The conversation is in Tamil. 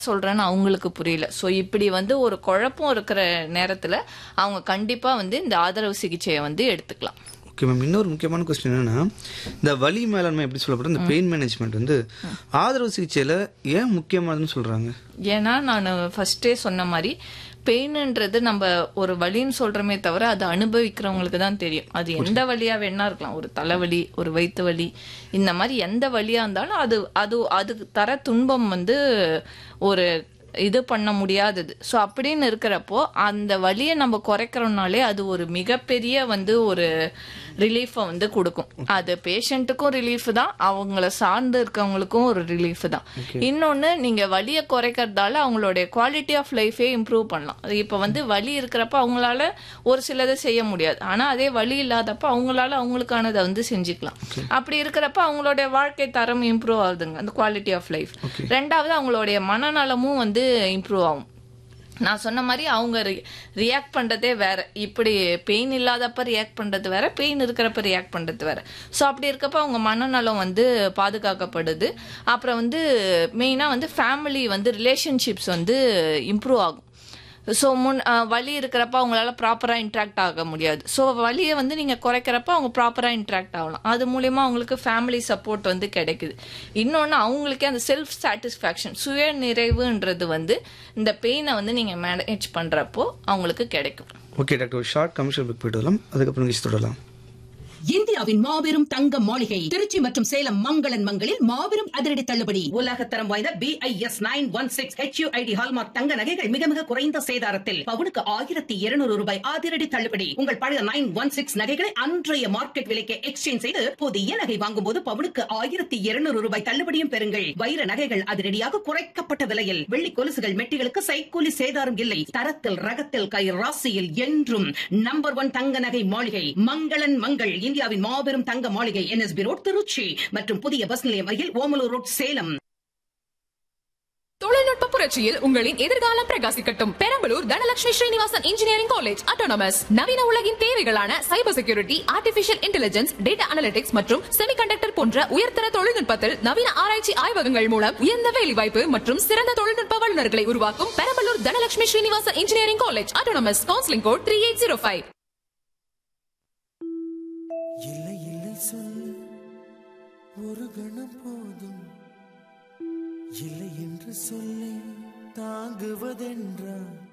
சொல்றேன்னு அவங்களுக்கு புரியல ஸோ இப்படி வந்து ஒரு குழப்பம் இருக்கிற நேரத்துல அவங்க கண்டிப்பா வந்து இந்த ஆதரவு சிகிச்சையை வந்து எடுத்துக்கலாம் ஓகே மேம் இன்னொரு முக்கியமான கொஸ்டின் என்னன்னா இந்த வலி மேலாண்மை எப்படி சொல்லப்படுற இந்த பெயின் மேனேஜ்மெண்ட் வந்து ஆதரவு சிகிச்சையில ஏன் முக்கியமானதுன்னு சொல்றாங்க ஏன்னா நான் ஃபர்ஸ்டே சொன்ன மாதிரி பெயின்ன்றது நம்ம ஒரு வலின்னு சொல்றோமே தவிர அது அனுபவிக்கிறவங்களுக்கு தான் தெரியும் அது எந்த வலியா வேணா இருக்கலாம் ஒரு தலைவலி ஒரு வயிற்று வலி இந்த மாதிரி எந்த வலியா இருந்தாலும் அது அது அதுக்கு தர துன்பம் வந்து ஒரு இது பண்ண முடியாதது ஸோ அப்படின்னு இருக்கிறப்போ அந்த வலியை நம்ம குறைக்கிறோம்னாலே அது ஒரு மிகப்பெரிய வந்து ஒரு ரிலீஃபை வந்து கொடுக்கும் அது பேஷண்ட்டுக்கும் ரிலீஃப் தான் அவங்கள சார்ந்து இருக்கவங்களுக்கும் ஒரு ரிலீஃப் தான் இன்னொன்று நீங்கள் வலியை குறைக்கிறதால அவங்களுடைய குவாலிட்டி ஆஃப் லைஃபே இம்ப்ரூவ் பண்ணலாம் அது இப்போ வந்து வலி இருக்கிறப்ப அவங்களால ஒரு சிலதை செய்ய முடியாது ஆனால் அதே வலி இல்லாதப்ப அவங்களால அவங்களுக்கானதை வந்து செஞ்சுக்கலாம் அப்படி இருக்கிறப்ப அவங்களுடைய வாழ்க்கை தரம் இம்ப்ரூவ் ஆகுதுங்க அந்த குவாலிட்டி ஆஃப் லைஃப் ரெண்டாவது அவங்களுடைய மனநலமும் வந்து இம்ப்ரூவ் ஆகும் நான் சொன்ன மாதிரி அவங்க ரியாக்ட் பண்றதே வேற இப்படி பெயின் இல்லாதப்ப ரியாக்ட் பண்றது வேற பெயின் இருக்கிறப்ப ரியாக்ட் பண்றது வேற ஸோ அப்படி இருக்கப்ப அவங்க மனநலம் வந்து பாதுகாக்கப்படுது அப்புறம் வந்து மெயினா வந்து ஃபேமிலி வந்து ரிலேஷன்ஷிப்ஸ் வந்து இம்ப்ரூவ் ஆகும் ஸோ முன் அஹ், வலி இருக்கிறப்ப அவங்களால ப்ராப்பராக இன்ட்ராக்ட் ஆக முடியாது ஸோ வலியை வந்து நீங்கள் குறைக்கிறப்ப அவங்க ப்ராப்பராக இன்ட்ராக்ட் ஆகலாம் அது மூலயமா அவங்களுக்கு ஃபேமிலி சப்போர்ட் வந்து கிடைக்குது இன்னொன்று அவங்களுக்கே அந்த செல்ஃப் சாட்டிஸ்ஃபேக்ஷன் சுய நிறைவுன்றது வந்து இந்த பெயினை வந்து நீங்கள் மேனேஜ் பண்ணுறப்போ அவங்களுக்கு கிடைக்கும் ஓகே டாக்டர் ஒரு ஷார்ட் கமர்ஷியல் புக் போயிட்டு வரலாம் அதுக்கப்புறம் நிகழ்ச்சி தொடரலாம் இந்தியாவின் மாபெரும் தங்க மாளிகை திருச்சி மற்றும் சேலம் மங்களன் மங்களில் மாபெரும் அதிரடி தள்ளுபடி உலகத்தரம் வாய்ந்த B I S nine one six HUID hallmark தங்க நகைகள் மிக மிக குறைந்த சேதாரத்தில் பவுனுக்கு ஆயிரத்தி இருநூறு ரூபாய் அதிரடி தள்ளுபடி உங்கள் பழைய நைன் ஒன் சிக்ஸ் நகைகளை அன்றைய மார்க்கெட் விலைக்கு எக்ஸ்சேஞ்ச் செய்து புதிய நகை வாங்கும் போது பவுனுக்கு ஆயிரத்தி இருநூறு ரூபாய் தள்ளுபடியும் பெறுங்கள் வைர நகைகள் அதிரடியாக குறைக்கப்பட்ட விலையில் வெள்ளி கொலுசுகள் மெட்டிகளுக்கு சைக்கூலி சேதாரம் இல்லை தரத்தில் ரகத்தில் கை ராசியில் என்றும் நம்பர் ஒன் தங்க நகை மாளிகை மங்களன் மங்கள் இந்தியாவின் மாபெரும் தங்க மாளிகை என்எஸ்பி ரோட் திருச்சி மற்றும் புதிய பஸ் நிலையம் அருகில் ஓமலூர் ரோட் சேலம் தொழில்நுட்ப புரட்சியில் உங்களின் எதிர்காலம் பிரகாசிக்கட்டும் Perambalur Dhanalakshmi Srinivasan engineering college autonomous நவீன உலகின் தேவைகளான cyber security artificial intelligence data analytics மற்றும் செமிகண்டக்டர் போன்ற உயர்தர தொழில்நுட்பத்தில் நவீன ஆராய்ச்சி ஆய்வகங்கள் மூலம் உயர்ந்த வேலைவாய்ப்பு மற்றும் சிறந்த தொழில்நுட்ப வல்லுநர்களை உருவாக்கும் Perambalur Dhanalakshmi Srinivasan engineering college autonomous counselling code three eight zero five இல்லை இல்லை சொல் ஒரு கணம் போதும் இல்லை என்று சொல்லி தாங்குவதென்றால்